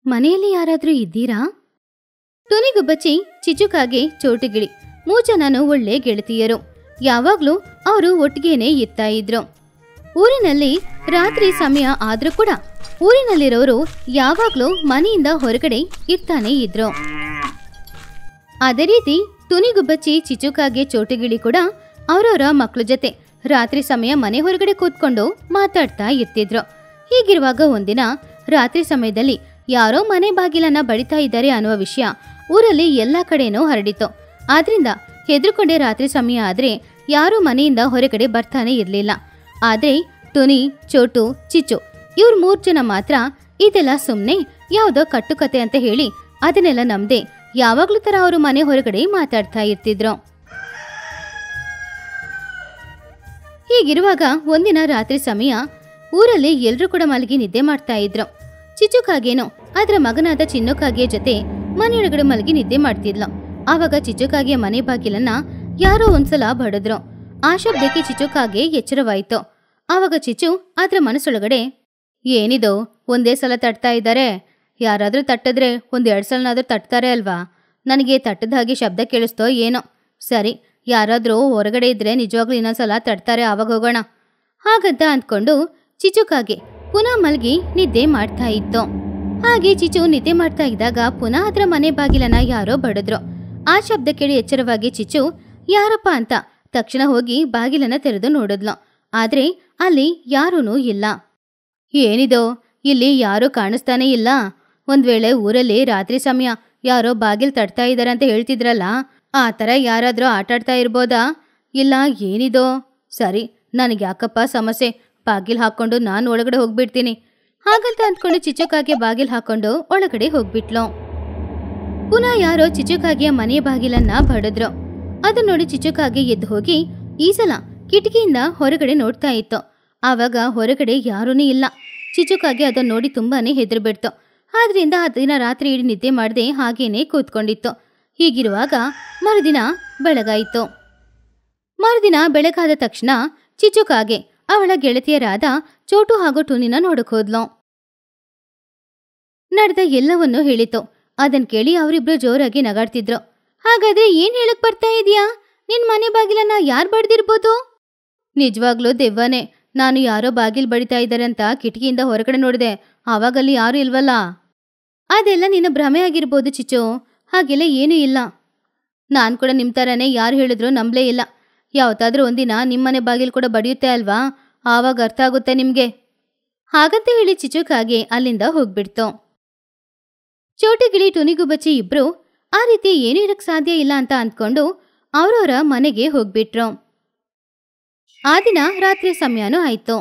ಮನೆಯಲ್ಲಿ ಯಾರಾದ್ರೂ ಇದ್ದೀರಾ ಟುನಿಗುಬ್ಬಚ್ಚಿ ಚಿಚುಕಾಗೆ ಚೋಟುಗಿಳಿ ಮೂಜನನು ಒಳ್ಳೆ ಗೆಳತಿಯರು ಯಾವಾಗ್ಲೂ ಅವರು ಒಟ್ಟಿಗೆನೆ ಇರ್ತಾ ಇದ್ರು ಊರಿನಲ್ಲಿ ರಾತ್ರಿ ಸಮಯ ಆದ್ರೂ ಕೂಡ ಊರಿನಲ್ಲಿರೋರು ಯಾವಾಗ್ಲೂ ಮನೆಯಿಂದ ಹೊರಗಡೆ ಇರ್ತಾನೆ ಇದ್ರು ಅದೇ ರೀತಿ ತುನಿಗುಬ್ಬಚ್ಚಿ ಚಿಚುಕಾಗೆ ಚೋಟುಗಿಳಿ ಕೂಡ ಅವರವರ ಮಕ್ಳ ಜೊತೆ ರಾತ್ರಿ ಸಮಯ ಮನೆ ಹೊರಗಡೆ ಕೂತ್ಕೊಂಡು ಮಾತಾಡ್ತಾ ಇರ್ತಿದ್ರು ಹೀಗಿರುವಾಗ ಒಂದಿನ ರಾತ್ರಿ ಸಮಯದಲ್ಲಿ ಯಾರೋ ಮನೆ ಬಾಗಿಲನ್ನ ಬಡಿತಾ ಇದ್ದಾರೆ ಅನ್ನುವ ವಿಷಯ ಊರಲ್ಲಿ ಎಲ್ಲ ಕಡೆನೂ ಹರಡಿತು ಆದ್ರಿಂದ ಹೆದರ್ಕೊಂಡೆ ರಾತ್ರಿ ಸಮಯ ಆದ್ರೆ ಯಾರೂ ಮನೆಯಿಂದ ಹೊರಗಡೆ ಬರ್ತಾನೆ ಇರಲಿಲ್ಲ ಆದ್ರೆ ಟುನಿ ಚೋಟು ಚಿಚ್ಚು ಇವ್ರ ಮೂರ್ ಜನ ಮಾತ್ರ ಇದೆಲ್ಲ ಸುಮ್ನೆ ಯಾವುದೋ ಕಟ್ಟುಕತೆ ಅಂತ ಹೇಳಿ ಅದನ್ನೆಲ್ಲ ನಮ್ದೆ ಯಾವಾಗ್ಲೂ ತರ ಅವರು ಮನೆ ಹೊರಗಡೆ ಮಾತಾಡ್ತಾ ಇರ್ತಿದ್ರು ಹೀಗಿರುವಾಗ ಒಂದಿನ ರಾತ್ರಿ ಸಮಯ ಊರಲ್ಲಿ ಎಲ್ರೂ ಕೂಡ ಮಲಗಿ ನಿದ್ದೆ ಮಾಡ್ತಾ ಇದ್ರು ಚಿಚುಕಾಗೇನೋ ಅದರ ಮಗನಾದ ಚಿನ್ನುಕಾಗೆ ಜೊತೆ ಮನೆಯೊಳಗಡೆ ಮಲಗಿ ನಿದ್ದೆ ಮಾಡ್ತಿದ್ಲು ಆವಾಗ ಚಿಚುಕಾಗೆ ಮನೆ ಬಾಗಿಲನ್ನ ಯಾರೋ ಒಂದ್ಸಲ ಬಡದ್ರು ಆ ಶಬ್ದಕ್ಕೆ ಚಿಚುಕಾಗೆ ಎಚ್ಚರವಾಯ್ತು ಆವಾಗ ಚಿಚು ಅದ್ರ ಮನಸ್ಸೊಳಗಡೆ ಏನಿದು ಒಂದೇ ಸಲ ತಟ್ತಾ ಇದ್ದಾರೆ ಯಾರಾದ್ರೂ ತಟ್ಟಿದ್ರೆ ಒಂದ್ ಎರಡ್ ಸಲನಾದ್ರೂ ತಟ್ತಾರೆ ಅಲ್ವಾ ನನಗೆ ತಟ್ಟದ ಹಾಗೆ ಶಬ್ದ ಕೇಳಿಸ್ತೋ ಏನೋ ಸರಿ ಯಾರಾದ್ರೂ ಹೊರಗಡೆ ಇದ್ರೆ ನಿಜವಾಗ್ಲೂ ಇನ್ನೊಂದ್ಸಲ ತಟ್ತಾರೆ ಆವಾಗ ಹೋಗೋಣ ಹಾಗಂತ ಅಂದ್ಕೊಂಡು ಚಿಚುಕಾಗೆ ಪುನಃ ಮಲಗಿ ನಿದ್ದೆ ಮಾಡ್ತಾ ಇತ್ತು ಹಾಗೆ ಚಿಚು ನಿದ್ದೆ ಮಾಡ್ತಾ ಇದ್ದಾಗ ಪುನಃ ಅದರ ಮನೆ ಬಾಗಿಲನ್ನ ಯಾರೋ ಬಡದ್ರು ಆ ಶಬ್ದ ಕೇಳಿ ಎಚ್ಚರವಾಗಿ ಚಿಚು ಯಾರಪ್ಪ ಅಂತ ತಕ್ಷಣ ಹೋಗಿ ಬಾಗಿಲನ್ನ ತೆರೆದು ನೋಡಿದ್ಲು ಆದ್ರೆ ಅಲ್ಲಿ ಯಾರೂನೂ ಇಲ್ಲ ಏನಿದು ಇಲ್ಲಿ ಯಾರೂ ಕಾಣಿಸ್ತಾನೆ ಇಲ್ಲ ಒಂದ್ ವೇಳೆ ಊರಲ್ಲಿ ರಾತ್ರಿ ಸಮಯ ಯಾರೋ ಬಾಗಿಲ್ ತಟ್ತಾ ಇದಾರೆ ಅಂತ ಹೇಳ್ತಿದ್ರಲ್ಲ ಆ ಥರ ಯಾರಾದ್ರೂ ಆಟಾಡ್ತಾ ಇರ್ಬೋದಾ ಇಲ್ಲ ಏನಿದೋ ಸರಿ ನನಗೆ ಯಾಕಪ್ಪ ಸಮಸ್ಯೆ ಬಾಗಿಲ್ ಹಾಕೊಂಡು ನಾನು ಒಳಗಡೆ ಹೋಗ್ಬಿಡ್ತೀನಿ ಹಾಗಂತ ಅಂದ್ಕೊಂಡು ಚಿಚುಕಾಗೆ ಬಾಗಿಲ್ ಹಾಕೊಂಡು ಒಳಗಡೆ ಹೋಗ್ಬಿಟ್ಲು ಪುನಃ ಯಾರೋ ಚಿಚುಕಾಗಿಯ ಮನೆ ಬಾಗಿಲನ್ನ ಬಡದ್ರು ಅದನ್ನ ನೋಡಿ ಚಿಚುಕಾಗೆ ಎದ್ದು ಹೋಗಿ ಈ ಸಲ ಕಿಟಕಿಯಿಂದ ಹೊರಗಡೆ ನೋಡ್ತಾ ಇತ್ತು ಆವಾಗ ಹೊರಗಡೆ ಯಾರೂನೇ ಇಲ್ಲ ಚಿಚುಕಾಗೆ ಅದನ್ನ ನೋಡಿ ತುಂಬಾನೇ ಹೆದರು ಬಿಡ್ತು ಆದ್ರಿಂದ ಆ ದಿನ ರಾತ್ರಿ ಇಡೀ ನಿದ್ದೆ ಮಾಡದೆ ಹಾಗೇನೆ ಕೂತ್ಕೊಂಡಿತ್ತು ಹೀಗಿರುವಾಗ ಮರುದಿನ ಬೆಳಗಾಯಿತು ಮರುದಿನ ಬೆಳಗಾದ ತಕ್ಷಣ ಚಿಚುಕಾಗೆ ಅವಳ ಗೆಳತಿಯರಾದ ಚೋಟು ಹಾಗೂ ಟುನಿನ ನೋಡಕ್ ಹೋದ್ಲು ನಡೆದ ಎಲ್ಲವನ್ನೂ ಹೇಳಿತು ಅದನ್ ಕೇಳಿ ಅವರಿಬ್ರು ಜೋರಾಗಿ ನಗಾಡ್ತಿದ್ರು ಹಾಗಾದ್ರೆ ಏನ್ ಹೇಳಕ್ ಬರ್ತಾ ಇದೀಯಾ ನಿನ್ ಮನೆ ಬಾಗಿಲನ್ನ ಯಾರ್ ಬಡ್ದಿರ್ಬೋದು ನಿಜವಾಗ್ಲೂ ದೆವ್ವನೇ ನಾನು ಯಾರೋ ಬಾಗಿಲ್ ಬಡಿತಾ ಇದ್ದಾರೆ ಅಂತ ಕಿಟಕಿಯಿಂದ ಹೊರಗಡೆ ನೋಡಿದೆ ಆವಾಗಲ್ಲಿ ಯಾರು ಇಲ್ವಲ್ಲ ಅದೆಲ್ಲ ನಿನ್ನ ಭ್ರಮೆ ಆಗಿರ್ಬೋದು ಚಿಚ್ಚು ಹಾಗೆಲ್ಲ ಏನೂ ಇಲ್ಲ ನಾನ್ ಕೂಡ ನಿಮ್ ಥರನೇ ಯಾರು ಹೇಳಿದ್ರು ನಂಬ್ಲೇ ಇಲ್ಲ ಯಾವತ್ತಾದ್ರೂ ಒಂದಿನ ನಿಮ್ಮನೆ ಬಾಗಿಲು ಕೂಡ ಬಡಿಯುತ್ತೆ ಅಲ್ವಾ ಆವಾಗ ಅರ್ಥ ಆಗುತ್ತೆ ನಿಮ್ಗೆ ಹಾಗಂತ ಹೇಳಿ ಚಿಚುಕಾಗೆ ಅಲ್ಲಿಂದ ಹೋಗ್ಬಿಡ್ತು ಚೋಟಗಿಳಿ ಟುನಿಗುಬಚ್ಚಿ ಇಬ್ರು ಆ ರೀತಿ ಏನೂ ಇರಕ್ ಸಾಧ್ಯ ಇಲ್ಲ ಅಂತ ಅಂದ್ಕೊಂಡು ಅವ್ರವ್ರ ಮನೆಗೆ ಹೋಗ್ಬಿಟ್ರು ಆ ದಿನ ರಾತ್ರಿ ಸಮಯನೂ ಆಯ್ತು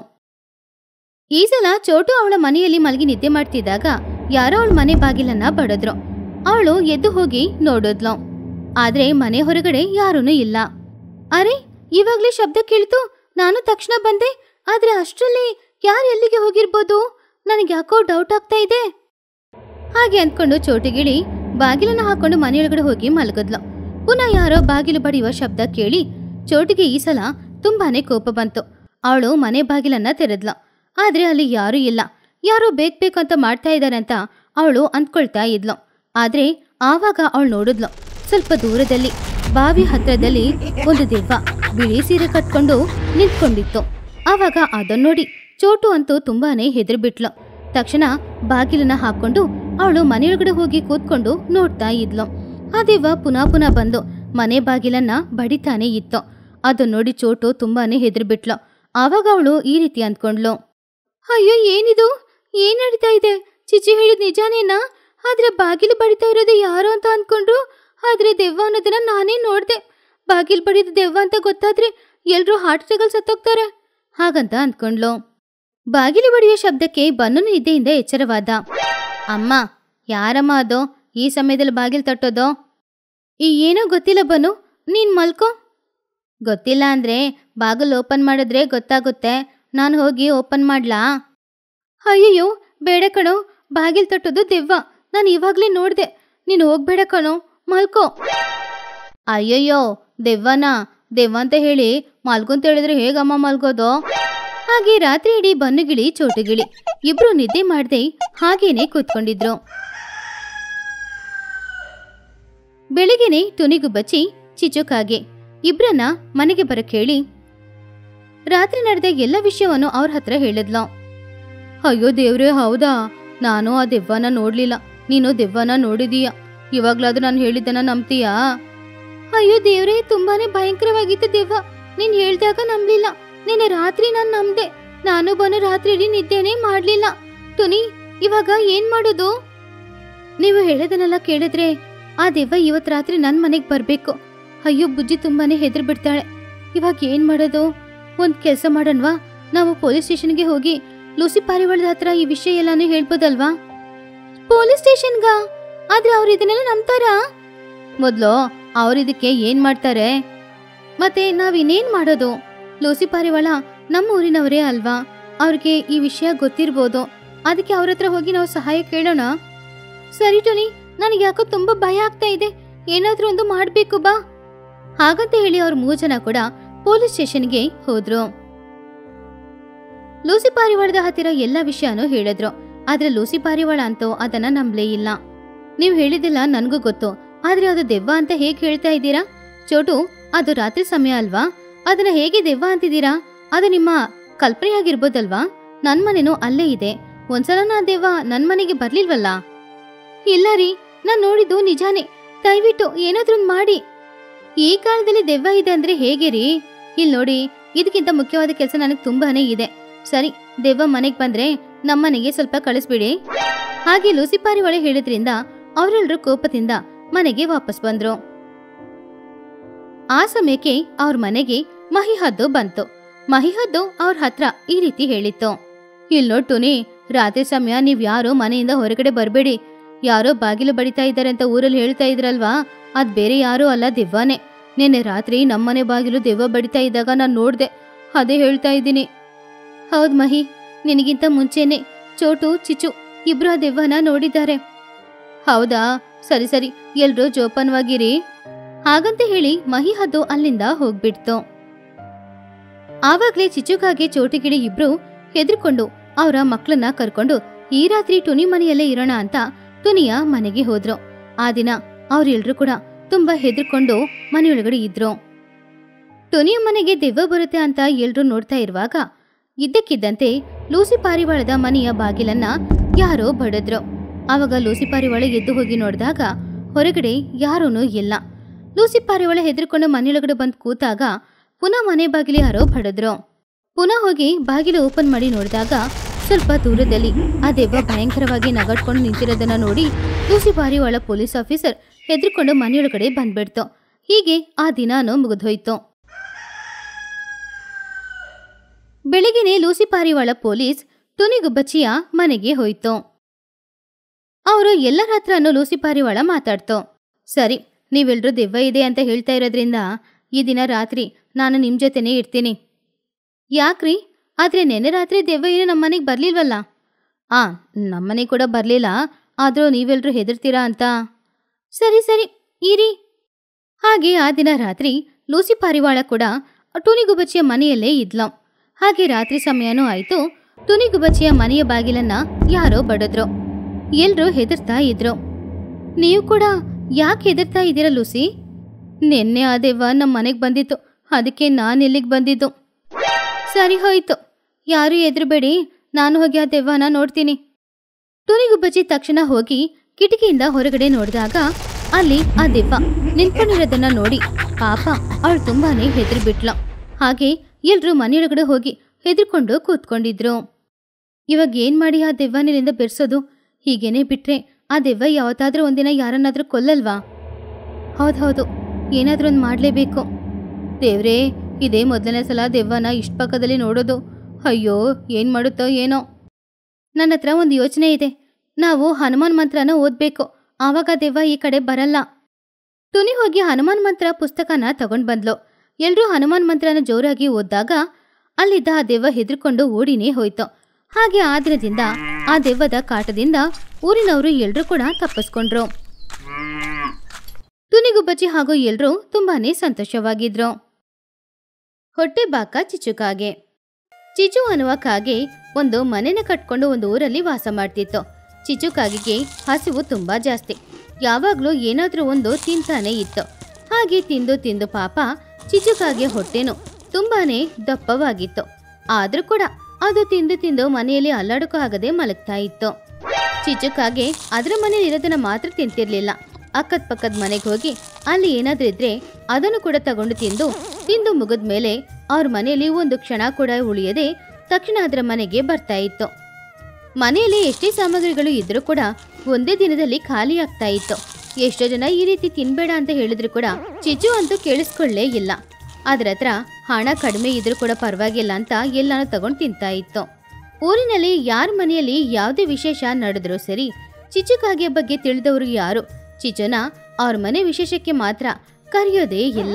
ಈ ಸಲ ಚೋಟು ಅವಳ ಮನೆಯಲ್ಲಿ ಮಲಗಿ ನಿದ್ದೆ ಮಾಡ್ತಿದ್ದಾಗ ಯಾರೋ ಅವಳ ಮನೆ ಬಾಗಿಲನ್ನ ಬಡದ್ರು ಅವಳು ಎದ್ದು ಹೋಗಿ ನೋಡಿದ್ಲು ಆದ್ರೆ ಮನೆ ಹೊರಗಡೆ ಯಾರೂನೂ ಇಲ್ಲ ಅರೆ ಇವಾಗ್ಲೇ ಶಬ್ದ ಕೇಳ್ತು ನಾನು ತಕ್ಷಣ ಬಂದೆ ಆದ್ರೆ ಅಷ್ಟರಲ್ಲಿ ಯಾರು ಎಲ್ಲಿಗೆ ಹೋಗಿರ್ಬೋದು ನನಗೆ ಯಾಕೋ ಡೌಟ್ ಆಗ್ತಾ ಇದೆ ಹಾಗೆ ಅಂದ್ಕೊಂಡು ಚೋಟಿಗಿಳಿ ಬಾಗಿಲನ್ನ ಹಾಕೊಂಡು ಮನೆಯೊಳಗಡೆ ಹೋಗಿ ಮಲಗದ್ಲು ಪುನಃ ಯಾರೋ ಬಾಗಿಲು ಬಡಿಯುವ ಶಬ್ದ ಕೇಳಿ ಚೋಟಿಗೆ ಈ ಸಲ ತುಂಬಾನೇ ಕೋಪ ಬಂತು ಅವಳು ಮನೆ ಬಾಗಿಲನ್ನ ತೆರೆದ್ಲು ಆದ್ರೆ ಅಲ್ಲಿ ಯಾರೂ ಇಲ್ಲ ಯಾರೋ ಬೇಕ್ ಬೇಕು ಅಂತ ಮಾಡ್ತಾ ಇದ್ದಾರೆ ಅಂತ ಅವಳು ಅಂದ್ಕೊಳ್ತಾ ಇದ್ಲು ಆದ್ರೆ ಆವಾಗ ಅವಳು ನೋಡಿದ್ಲು ಸ್ವಲ್ಪ ದೂರದಲ್ಲಿ ಬಾವಿ ಹತ್ರದಲ್ಲಿ ಒಂದು ದೆವ್ವ ಬಿಳಿ ಸೀರೆ ಕಟ್ಕೊಂಡು ನಿಂತ್ಕೊಂಡಿತ್ತು ಆವಾಗ ಅದನ್ನ ನೋಡಿ ಚೋಟು ಅಂತೂ ತುಂಬಾನೇ ಹೆದರ್ಬಿಟ್ಲು ತಕ್ಷಣ ಬಾಗಿಲನ್ನ ಹಾಕೊಂಡು ಅವಳು ಮನೆಯೊಳಗಡೆ ಹೋಗಿ ಕೂತ್ಕೊಂಡು ನೋಡ್ತಾ ಇದ್ಲು ಆ ದೆವ್ವ ಪುನಃ ಪುನಃ ಬಂದು ಮನೆ ಬಾಗಿಲನ್ನ ಬಡಿತಾನೆ ಇತ್ತು ಅದನ್ನ ನೋಡಿ ಚೋಟು ತುಂಬಾನೇ ಹೆದರ್ಬಿಟ್ಲು ಆವಾಗ ಅವಳು ಈ ರೀತಿ ಅಂದ್ಕೊಂಡ್ಲು ಅಯ್ಯೋ ಏನಿದು ಏನ್ ನಡೀತಾ ಇದೆ ಚಿಚಿ ಹೇಳಿದ್ ನಿಜಾನೇನಾ ಆದ್ರೆ ಬಾಗಿಲು ಬಡಿತಾ ಇರೋದು ಯಾರು ಅಂತ ಅನ್ಕೊಂಡ್ರು ಆದ್ರೆ ದೆವ್ವ ಅನ್ನೋದನ್ನ ನಾನೇ ನೋಡ್ದೆ ಬಾಗಿಲು ಬಡಿದ ದೆವ್ವ ಅಂತ ಗೊತ್ತಾದ್ರೆ ಎಲ್ರೂ ಹಾರ್ಟ್ ಅಟ್ಯಾಕಲ್ಲಿ ಸತ್ತೋಗ್ತಾರೆ ಹಾಗಂತ ಅಂದ್ಕೊಂಡ್ಲು ಬಾಗಿಲು ಬಡಿಯೋ ಶಬ್ದಕ್ಕೆ ಬನ್ನನು ನಿದ್ದೆಯಿಂದ ಎಚ್ಚರವಾದ ಅಮ್ಮ ಯಾರಮ್ಮ ಅದು ಈ ಸಮಯದಲ್ಲಿ ಬಾಗಿಲು ತಟ್ಟೋದು ಈ ಏನೋ ಗೊತ್ತಿಲ್ಲ ಬನ್ನು ನೀನ್ ಮಲ್ಕೋ ಗೊತ್ತಿಲ್ಲ ಅಂದ್ರೆ ಬಾಗಿಲು ಓಪನ್ ಮಾಡಿದ್ರೆ ಗೊತ್ತಾಗುತ್ತೆ ನಾನು ಹೋಗಿ ಓಪನ್ ಮಾಡ್ಲಾ ಅಯ್ಯಯ್ಯೋ ಬೇಡ ಕಣೋ ಬಾಗಿಲು ತಟ್ಟೋದು ದೆವ್ವ ನಾನು ಇವಾಗ್ಲೇ ನೋಡ್ದೆ ನೀನು ಹೋಗ್ಬೇಡ ಕಣೋ ಮಲ್ಕೋ ಅಯ್ಯಯ್ಯೋ ದೆವ್ವನಾ ದೆವ್ವ ಅಂತ ಹೇಳಿ ಮಲ್ಕೊಂತ ಹೇಳಿದ್ರೆ ಹೇಗಮ್ಮ ಮಲ್ಗೋದು ಹಾಗೆ ರಾತ್ರಿ ಇಡೀ ಬನ್ನುಗಿಳಿ ಚೋಟುಗಿಳಿ ಇಬ್ರು ನಿದ್ದೆ ಮಾಡ್ದೆ ಹಾಗೇನೆ ಕೂತ್ಕೊಂಡಿದ್ರು ಬೆಳಿಗ್ಗೆನೆ ಟುನಿಗು ಬಚ್ಚಿ ಚಿಚುಕಾಗೆ ಇಬ್ರನ್ನ ಮನೆಗೆ ಬರಕ್ ಹೇಳಿ ರಾತ್ರಿ ನಡೆದ ಎಲ್ಲ ವಿಷಯವನ್ನು ಅವ್ರ ಹತ್ರ ಹೇಳಿದ್ಲು ಅಯ್ಯೋ ದೇವ್ರೇ ಹೌದಾ ನಾನು ಆ ದೆವ್ವನ ನೋಡ್ಲಿಲ್ಲ ನೀನು ದೆವ್ವನ ನೋಡಿದೀಯ ಇವಾಗ್ಲಾದ್ರೂ ನಾನು ಹೇಳಿದ್ದನ್ನ ನಂಬ್ತೀಯಾ ಅಯ್ಯೋ ದೇವ್ರೇ ತುಂಬಾನೇ ಭಯಂಕರವಾಗಿತ್ತು ದೆವ್ವ ನೀನ್ ಹೇಳ್ದಾಗ ನಂಬ್ಲಿಲ್ಲ ನಿನ್ನೆ ರಾತ್ರಿ ನಾನ್ ನಂಬ್ದೆ ನಾನು ಬಂದು ರಾತ್ರಿ ಇಡೀ ನಿದ್ದೆನೇ ಮಾಡ್ಲಿಲ್ಲ ತುನಿ ಇವಾಗ ಏನ್ ಮಾಡೋದು ನೀವು ಹೇಳೋದನ್ನೆಲ್ಲ ಕೇಳಿದ್ರೆ ಆ ದೆವ್ವ ಇವತ್ ರಾತ್ರಿ ನನ್ ಮನೆಗ್ ಬರ್ಬೇಕು ಅಯ್ಯೋ ಬುಜ್ಜಿ ತುಂಬಾನೇ ಹೆದರ್ ಬಿಡ್ತಾಳೆ ಇವಾಗ ಏನ್ ಮಾಡೋದು ಒಂದ್ ಕೆಲ್ಸ ಮಾಡೋಣವಾ ನಾವು ಪೊಲೀಸ್ ಸ್ಟೇಷನ್ಗೆ ಹೋಗಿ ಲೂಸಿ ಪಾರಿವಾಳದ ಹತ್ರ ಈ ವಿಷಯ ಎಲ್ಲಾನು ಹೇಳ್ಬೋದಲ್ವಾ ಪೊಲೀಸ್ ಸ್ಟೇಷನ್ಗ ಆದ್ರೆ ಅವ್ರು ಇದನ್ನೆಲ್ಲ ನಂಬ್ತಾರಾ ಮೊದ್ಲು ಅವ್ರು ಇದಕ್ಕೆ ಏನ್ ಮಾಡ್ತಾರೆ ಮತ್ತೆ ನಾವ್ ಇನ್ನೇನ್ ಮಾಡೋದು ಲೂಸಿ ಪಾರಿವಾಳ ನಮ್ಮ ಊರಿನವರೇ ಅಲ್ವಾ ಅವ್ರಿಗೆ ಈ ವಿಷಯ ಗೊತ್ತಿರ್ಬೋದು ಅದಕ್ಕೆ ಅವ್ರ ಹತ್ರ ಹೋಗಿ ನಾವು ಸಹಾಯ ಕೇಳೋಣ ಸರಿ ಟೋನಿ ನನಗೆ ಯಾಕೋ ತುಂಬಾ ಭಯ ಆಗ್ತಾ ಇದೆ ಏನಾದ್ರೂ ಒಂದು ಮಾಡ್ಬೇಕು ಬಾ ಹಾಗಂತ ಹೇಳಿ ಅವ್ರ ಮೂರು ಜನ ಕೂಡ ಪೊಲೀಸ್ ಸ್ಟೇಷನ್ಗೆ ಹೋದ್ರು ಲೂಸಿ ಪಾರಿವಾಳದ ಹತ್ತಿರ ಎಲ್ಲ ವಿಷಯನೂ ಹೇಳಿದ್ರು ಆದ್ರೆ ಲೂಸಿ ಪಾರಿವಾಳ ಅಂತೂ ಅದನ್ನ ನಂಬ್ಲೇ ಇಲ್ಲ ನೀವು ಹೇಳಿದಿಲ್ಲ ನನ್ಗೂ ಗೊತ್ತು ಆದ್ರೆ ಅದು ದೆವ್ವ ಅಂತ ಹೇಗ್ ಹೇಳ್ತಾ ಇದ್ದೀರಾ ಚೋಟು ಅದು ರಾತ್ರಿ ಸಮಯ ಅಲ್ವಾ ಅದನ್ನ ಹೇಗೆ ದೆವ್ವ ಅಂತಿದ್ದೀರಾ ಅದು ನಿಮ್ಮ ಕಲ್ಪನೆಯಾಗಿರ್ಬೋದಲ್ವಾ ನನ್ ಮನೆನೂ ಅಲ್ಲೇ ಇದೆ ಒಂದ್ಸಲ ನಾ ದೆವ್ವ ನನ್ ಮನೆಗೆ ಬರ್ಲಿಲ್ವಲ್ಲ ಇಲ್ಲ ರೀ ನಾನ್ ನೋಡಿದ್ದು ನಿಜಾನೇ ದಯವಿಟ್ಟು ಏನಾದ್ರೂ ಒಂದ್ ಮಾಡಿ ಈ ಕಾಲದಲ್ಲಿ ದೆವ್ವ ಇದೆ ಅಂದ್ರೆ ಹೇಗೆ ರೀ ಇಲ್ಲಿ ನೋಡಿ ಇದಕ್ಕಿಂತ ಮುಖ್ಯವಾದ ಕೆಲಸ ನನಗೆ ತುಂಬಾನೇ ಇದೆ ಸರಿ ದೆವ್ವ ಮನೆಗ್ ಬಂದ್ರೆ ನಮ್ಮನೆಗೆ ಸ್ವಲ್ಪ ಕಳಿಸ್ಬಿಡಿ ಹಾಗೆ ಲೂಸಿಪಾರಿ ಒಳೆ ಹೇಳಿದ್ರಿಂದ ಅವರೆಲ್ಲರೂ ಕೋಪದಿಂದ ಮನೆಗೆ ವಾಪಸ್ ಬಂದ್ರು ಆ ಸಮಯಕ್ಕೆ ಅವ್ರ ಮನೆಗೆ ಮಹಿಹದ್ದು ಬಂತು ಮಹಿಹದ್ದು ಅವ್ರ ಹತ್ರ ಈ ರೀತಿ ಹೇಳಿತ್ತು ಇಲ್ ನೋಡ್ ಟುನಿ ರಾತ್ರಿ ಸಮಯ ನೀವ್ ಯಾರೋ ಮನೆಯಿಂದ ಹೊರಗಡೆ ಬರ್ಬೇಡಿ ಯಾರೋ ಬಾಗಿಲು ಬಡಿತಾ ಇದ್ದಾರೆ ಅಂತ ಊರಲ್ಲಿ ಹೇಳ್ತಾ ಇದ್ರಲ್ವಾ ಅದ್ ಬೇರೆ ಯಾರೂ ಅಲ್ಲ ದೆವ್ವನೇ ನಿನ್ನೆ ರಾತ್ರಿ ನಮ್ಮನೆ ಬಾಗಿಲು ದೆವ್ವ ಬಡಿತಾ ಇದ್ದಾಗ ನಾನ್ ನೋಡ್ದೆ ಅದೇ ಹೇಳ್ತಾ ಇದ್ದೀನಿ ಹೌದ್ ಮಹಿ ನಿನಗಿಂತ ಮುಂಚೆನೆ ಚೋಟು ಚಿಚು ಇಬ್ರು ಆ ದೆವ್ವನ ನೋಡಿದ್ದಾರೆ ಹೌದಾ ಸರಿ ಸರಿ ಎಲ್ರೂ ಜೋಪಾನವಾಗಿರಿ ಹಾಗಂತ ಹೇಳಿ ಮಹಿ ಹದ್ದು ಅಲ್ಲಿಂದ ಹೋಗ್ಬಿಡ್ತು ಆವಾಗ್ಲೇ ಚಿಚುಕಾಗೆ ಚೋಟಿಗಿಡಿ ಇಬ್ರು ಹೆದರ್ಕೊಂಡು ಅವರ ಮಕ್ಕಳನ್ನ ಕರ್ಕೊಂಡು ಈ ರಾತ್ರಿ ಟುನಿ ಮನೆಯಲ್ಲೇ ಇರೋಣ ಅಂತ ಟುನಿಯ ಮನೆಗೆ ಹೋದ್ರು ಆ ದಿನ ಅವ್ರೆಲ್ರೂ ಕೂಡ ತುಂಬಾ ಹೆದರ್ಕೊಂಡು ಮನೆಯೊಳಗಡೆ ಇದ್ರು ಟುನಿಯ ಮನೆಗೆ ದೆವ್ವ ಬರುತ್ತೆ ಅಂತ ಎಲ್ರೂ ನೋಡ್ತಾ ಇರುವಾಗ ಇದ್ದಕ್ಕಿದ್ದಂತೆ ಲೂಸಿ ಪಾರಿವಾಳದ ಮನೆಯ ಬಾಗಿಲನ್ನ ಯಾರೋ ಬಡದ್ರು ಆವಾಗ ಲೂಸಿ ಪಾರಿವಾಳ ಎದ್ದು ಹೋಗಿ ನೋಡಿದಾಗ ಹೊರಗಡೆ ಯಾರೂನೂ ಇಲ್ಲ ಲೂಸಿ ಪಾರಿವಾಳ ಹೆದರ್ಕೊಂಡು ಮನೆಯೊಳಗಡೆ ಬಂದು ಕೂತಾಗ ಪುನಃ ಮನೆ ಬಾಗಿಲು ಯಾರೋ ಬಡದ್ರು ಪುನಃ ಹೋಗಿ ಬಾಗಿಲು ಓಪನ್ ಮಾಡಿ ನೋಡಿದಾಗ ಸ್ವಲ್ಪ ದೂರದಲ್ಲಿ ಆ ದೆವ್ವ ಭಯಂಕರವಾಗಿ ನಗಾಡ್ಕೊಂಡು ನಿಂತಿರೋದನ್ನ ನೋಡಿ ಲೂಸಿ ಪಾರಿವಾಳ ಪೊಲೀಸ್ ಆಫೀಸರ್ ಹೆದರ್ಕೊಂಡು ಮನೆಯೊಳಗಡೆ ಬಂದ್ಬಿಡ್ತು ಹೀಗೆ ಆ ದಿನಾನು ಮುಗಿದೋಯ್ತು ಬೆಳಗ್ಗೆನೆ ಲೂಸಿ ಪಾರಿವಾಳ ಪೊಲೀಸ್ ಟುನಿಗುಬ್ಬಚ್ಚಿಯ ಮನೆಗೆ ಹೋಯ್ತು ಅವರು ಎಲ್ಲರ ಹತ್ರನೂ ಲೂಸಿ ಪಾರಿವಾಳ ಮಾತಾಡ್ತು ಸರಿ ನೀವೆಲ್ರೂ ದೆವ್ವ ಇದೆ ಅಂತ ಹೇಳ್ತಾ ಇರೋದ್ರಿಂದ ಈ ದಿನ ರಾತ್ರಿ ನಾನು ನಿಮ್ ಜೊತೆನೇ ಇರ್ತೀನಿ ಯಾಕ್ರಿ ಆದ್ರೆ ನೆನ್ನೆ ರಾತ್ರಿ ದೆವ್ವ ಏನು ನಮ್ಮನೆಗೆ ಬರ್ಲಿಲ್ವಲ್ಲ ಆ ನಮ್ಮನೆಗೆ ಕೂಡ ಬರ್ಲಿಲ್ಲ ಆದ್ರೂ ನೀವೆಲ್ರೂ ಹೆದರ್ತೀರಾ ಅಂತ ಸರಿ ಸರಿ ಇರಿ ಹಾಗೆ ಆ ದಿನ ರಾತ್ರಿ ಲೂಸಿ ಪಾರಿವಾಳ ಕೂಡ ಟುನಿಗುಬಚ್ಚಿಯ ಮನೆಯಲ್ಲೇ ಇದ್ಲು ಹಾಗೆ ರಾತ್ರಿ ಸಮಯನೂ ಆಯ್ತು ಟುನಿಗುಬಚ್ಚಿಯ ಮನೆಯ ಬಾಗಿಲನ್ನ ಯಾರೋ ಬಡದ್ರು ಎಲ್ರೂ ಹೆದರ್ತಾ ಇದ್ರು ನೀವು ಕೂಡ ಯಾಕೆ ಹೆದರ್ತಾ ಇದ್ದೀರಾ ಲೂಸಿ ನಿನ್ನೆ ಆ ದೆವ್ವ ನಮ್ಮ ಮನೆಗೆ ಬಂದಿತ್ತು ಅದಕ್ಕೆ ನಾನು ಇಲ್ಲಿಗೆ ಬಂದಿದ್ದು ಸರಿ ಹೋಯ್ತು ಯಾರು ಎದುರುಬೇಡಿ ನಾನು ಹೋಗಿ ಆ ದೆವ್ವನ ನೋಡ್ತೀನಿ ಟುನಿಗುಬ್ಬಚ್ಚಿ ತಕ್ಷಣ ಹೋಗಿ ಕಿಟಕಿಯಿಂದ ಹೊರಗಡೆ ನೋಡಿದಾಗ ಅಲ್ಲಿ ಆ ದೆವ್ವ ನಿಂತ್ಕೊಂಡಿರೋದನ್ನ ನೋಡಿ ಪಾಪ ಅವಳು ತುಂಬಾನೇ ಹೆದರಿ ಬಿಟ್ಲು ಹಾಗೆ ಎಲ್ರೂ ಮನೆಯೊಳಗಡೆ ಹೋಗಿ ಹೆದರ್ಕೊಂಡು ಕೂತ್ಕೊಂಡಿದ್ರು ಇವಾಗ ಏನ್ ಮಾಡಿ ಆ ದೆವ್ವನಿಲಿಂದ ಬೆರ್ಸೋದು ಹೀಗೇನೆ ಬಿಟ್ರೆ ಆ ದೆವ್ವ ಯಾವತ್ತಾದ್ರೂ ಒಂದಿನ ಯಾರನ್ನಾದ್ರೂ ಕೊಲ್ಲಲ್ವಾ ಹೌದೌದು ಏನಾದ್ರೂ ಒಂದು ಮಾಡಲೇಬೇಕು ದೇವ್ರೇ ಇದೇ ಮೊದಲನೇ ಸಲ ದೆವ್ವನ ಇಷ್ಟ ಪಕ್ಕದಲ್ಲಿ ನೋಡೋದು ಅಯ್ಯೋ ಏನ್ ಮಾಡುತ್ತೋ ಏನೋ ನನ್ನ ಹತ್ರ ಒಂದು ಯೋಚನೆ ಇದೆ ನಾವು ಹನುಮಾನ್ ಮಂತ್ರನ ಓದ್ಬೇಕು ಆವಾಗ ದೆವ್ವ ಈ ಕಡೆ ಬರಲ್ಲ ಟುನಿ ಹೋಗಿ ಹನುಮಾನ್ ಮಂತ್ರ ಪುಸ್ತಕನ ತಗೊಂಡ್ ಬಂದ್ಲು ಎಲ್ರೂ ಹನುಮಾನ್ ಮಂತ್ರನ ಜೋರಾಗಿ ಓದ್ದಾಗ ಅಲ್ಲಿದ್ದ ಆ ದೆವ್ವ ಹೆದರ್ಕೊಂಡು ಓಡಿನೇ ಹೋಯ್ತು ಹಾಗೆ ಆ ದಿನದಿಂದ ಆ ದೆವ್ವದ ಕಾಟದಿಂದ ಊರಿನವರು ಎಲ್ರೂ ಕೂಡ ತಪ್ಪಿಸ್ಕೊಂಡ್ರು ತುನಿಗುಬ್ಬಚ್ಚಿ ಹಾಗೂ ಎಲ್ರೂ ತುಂಬಾನೇ ಸಂತೋಷವಾಗಿದ್ರು ಹೊಟ್ಟೆ ಬಾಕ ಚಿಚುಕಾಗೆ ಚಿಚು ಅನ್ನುವ ಕಾಗೆ ಒಂದು ಮನೆನ ಕಟ್ಕೊಂಡು ಒಂದು ಊರಲ್ಲಿ ವಾಸ ಮಾಡ್ತಿತ್ತು ಚಿಚು ಕಾಗೆಗೆ ಹಸಿವು ತುಂಬಾ ಜಾಸ್ತಿ ಯಾವಾಗ್ಲೂ ಏನಾದ್ರೂ ಒಂದು ತಿಂತಾನೆ ಇತ್ತು ಹಾಗೆ ತಿಂದು ತಿಂದು ಪಾಪ ಚಿಚುಕಾಗೆ ಹೊಟ್ಟೆನು ತುಂಬಾನೇ ದಪ್ಪವಾಗಿತ್ತು ಆದ್ರೂ ಕೂಡ ಅದು ತಿಂದು ತಿಂದು ಮನೆಯಲ್ಲಿ ಅಲ್ಲಾಡಕ್ಕೂ ಆಗದೆ ಮಲಗ್ತಾ ಇತ್ತು ಚಿಚುಕಾಗೆ ಅದರ ಮನೇಲಿ ಇರೋದನ್ನ ಮಾತ್ರ ತಿಂತಿರ್ಲಿಲ್ಲ ಅಕ್ಕದ ಪಕ್ಕದ ಮನೆಗೆ ಹೋಗಿ ಅಲ್ಲಿ ಏನಾದ್ರೂ ಇದ್ರೆ ಅದನ್ನು ಕೂಡ ತಗೊಂಡು ತಿಂದು ತಿಂದು ಮುಗಿದ ಮೇಲೆ ಅವ್ರ ಮನೆಯಲ್ಲಿ ಒಂದು ಕ್ಷಣ ಕೂಡ ಉಳಿಯದೆ ತಕ್ಷಣ ಅದರ ಮನೆಗೆ ಬರ್ತಾ ಇತ್ತು ಮನೆಯಲ್ಲಿ ಎಷ್ಟೇ ಸಾಮಗ್ರಿಗಳು ಇದ್ರೂ ಕೂಡ ಒಂದೇ ದಿನದಲ್ಲಿ ಖಾಲಿ ಆಗ್ತಾ ಇತ್ತು ಎಷ್ಟೋ ಜನ ಈ ರೀತಿ ತಿನ್ಬೇಡ ಅಂತ ಹೇಳಿದ್ರು ಕೂಡ ಚಿಚು ಅಂತೂ ಕೇಳಿಸ್ಕೊಳ್ಳೇ ಇಲ್ಲ ಅದ್ರ ಹತ್ರ ಹಣ ಕಡಿಮೆ ಇದ್ರೂ ಕೂಡ ಪರವಾಗಿಲ್ಲ ಅಂತ ಎಲ್ಲಾನು ತಗೊಂಡು ತಿಂತಾ ಇತ್ತು ಊರಿನಲ್ಲಿ ಯಾರ ಮನೆಯಲ್ಲಿ ಯಾವುದೇ ವಿಶೇಷ ನಡೆದ್ರೂ ಸರಿ ಚಿಚುಕಾಗೆ ಬಗ್ಗೆ ತಿಳಿದವರು ಯಾರು ಚಿಚುನ ಅವ್ರ ಮನೆ ವಿಶೇಷಕ್ಕೆ ಮಾತ್ರ ಕರೆಯೋದೇ ಇಲ್ಲ